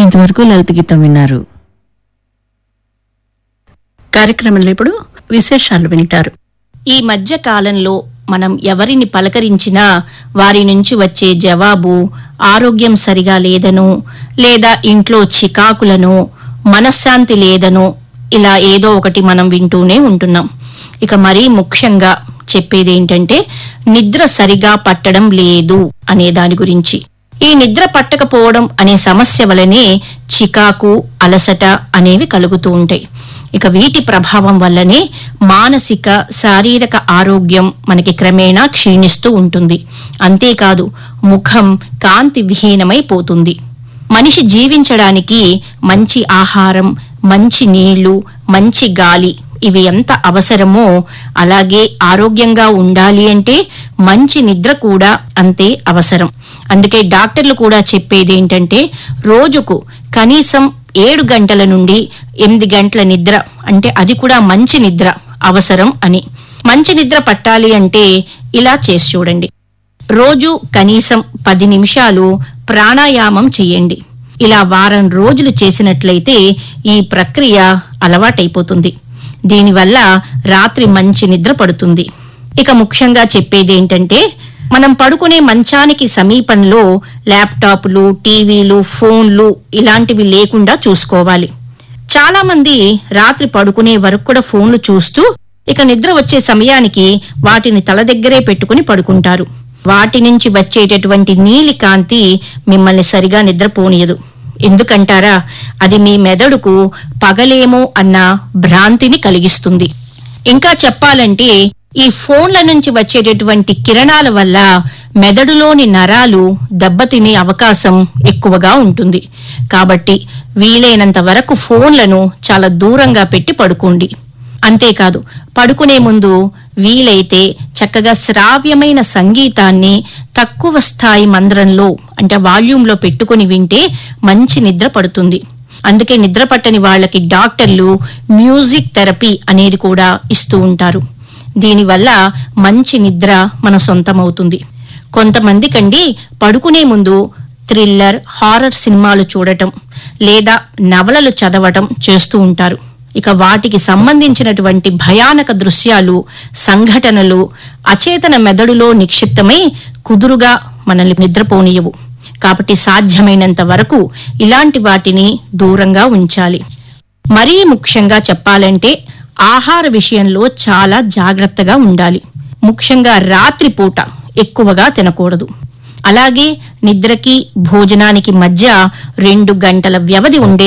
ఇంతవరకు లలిత గీతం విన్నారు కార్యక్రమంలో ఇప్పుడు విశేషాలు వింటారు ఈ మధ్య కాలంలో మనం ఎవరిని పలకరించినా వారి నుంచి వచ్చే జవాబు ఆరోగ్యం సరిగా లేదనో లేదా ఇంట్లో చికాకులను మనశ్శాంతి లేదనో ఇలా ఏదో ఒకటి మనం వింటూనే ఉంటున్నాం ఇక మరీ ముఖ్యంగా చెప్పేది ఏంటంటే నిద్ర సరిగా పట్టడం లేదు అనే దాని గురించి ఈ నిద్ర పట్టకపోవడం అనే సమస్య వలనే చికాకు అలసట అనేవి కలుగుతూ ఉంటాయి ఇక వీటి ప్రభావం వల్లనే మానసిక శారీరక ఆరోగ్యం మనకి క్రమేణా క్షీణిస్తూ ఉంటుంది అంతేకాదు ముఖం కాంతి విహీనమైపోతుంది మనిషి జీవించడానికి మంచి ఆహారం మంచి నీళ్లు మంచి గాలి ఇవి ఎంత అవసరమో అలాగే ఆరోగ్యంగా ఉండాలి అంటే మంచి నిద్ర కూడా అంతే అవసరం అందుకే డాక్టర్లు కూడా చెప్పేది ఏంటంటే రోజుకు కనీసం ఏడు గంటల నుండి ఎనిమిది గంటల నిద్ర అంటే అది కూడా మంచి నిద్ర అవసరం అని మంచి నిద్ర పట్టాలి అంటే ఇలా చేసి చూడండి రోజు కనీసం పది నిమిషాలు ప్రాణాయామం చేయండి ఇలా వారం రోజులు చేసినట్లయితే ఈ ప్రక్రియ అలవాటైపోతుంది దీనివల్ల రాత్రి మంచి నిద్ర పడుతుంది ఇక ముఖ్యంగా చెప్పేది ఏంటంటే మనం పడుకునే మంచానికి సమీపంలో ల్యాప్టాప్లు టీవీలు ఫోన్లు ఇలాంటివి లేకుండా చూసుకోవాలి చాలా మంది రాత్రి పడుకునే వరకు కూడా ఫోన్లు చూస్తూ ఇక నిద్ర వచ్చే సమయానికి వాటిని తల దగ్గరే పెట్టుకుని పడుకుంటారు వాటి నుంచి వచ్చేటటువంటి నీలి కాంతి మిమ్మల్ని సరిగా నిద్రపోనియదు ఎందుకంటారా అది మీ మెదడుకు పగలేమో అన్న భ్రాంతిని కలిగిస్తుంది ఇంకా చెప్పాలంటే ఈ ఫోన్ల నుంచి వచ్చేటటువంటి కిరణాల వల్ల మెదడులోని నరాలు దెబ్బతినే అవకాశం ఎక్కువగా ఉంటుంది కాబట్టి వీలైనంత వరకు ఫోన్లను చాలా దూరంగా పెట్టి పడుకోండి అంతేకాదు పడుకునే ముందు వీలైతే చక్కగా శ్రావ్యమైన సంగీతాన్ని తక్కువ స్థాయి మంద్రంలో అంటే వాల్యూమ్లో పెట్టుకుని వింటే మంచి నిద్ర పడుతుంది అందుకే నిద్ర పట్టని వాళ్ళకి డాక్టర్లు మ్యూజిక్ థెరపీ అనేది కూడా ఇస్తూ ఉంటారు దీనివల్ల మంచి నిద్ర మన సొంతమవుతుంది కొంతమందికండి పడుకునే ముందు థ్రిల్లర్ హారర్ సినిమాలు చూడటం లేదా నవలలు చదవటం చేస్తూ ఉంటారు ఇక వాటికి సంబంధించినటువంటి భయానక దృశ్యాలు సంఘటనలు అచేతన మెదడులో నిక్షిప్తమై కుదురుగా మనల్ని నిద్రపోనియవు కాబట్టి సాధ్యమైనంత వరకు ఇలాంటి వాటిని దూరంగా ఉంచాలి మరీ ముఖ్యంగా చెప్పాలంటే ఆహార విషయంలో చాలా జాగ్రత్తగా ఉండాలి ముఖ్యంగా రాత్రిపూట ఎక్కువగా తినకూడదు అలాగే నిద్రకి భోజనానికి మధ్య రెండు గంటల వ్యవధి ఉండే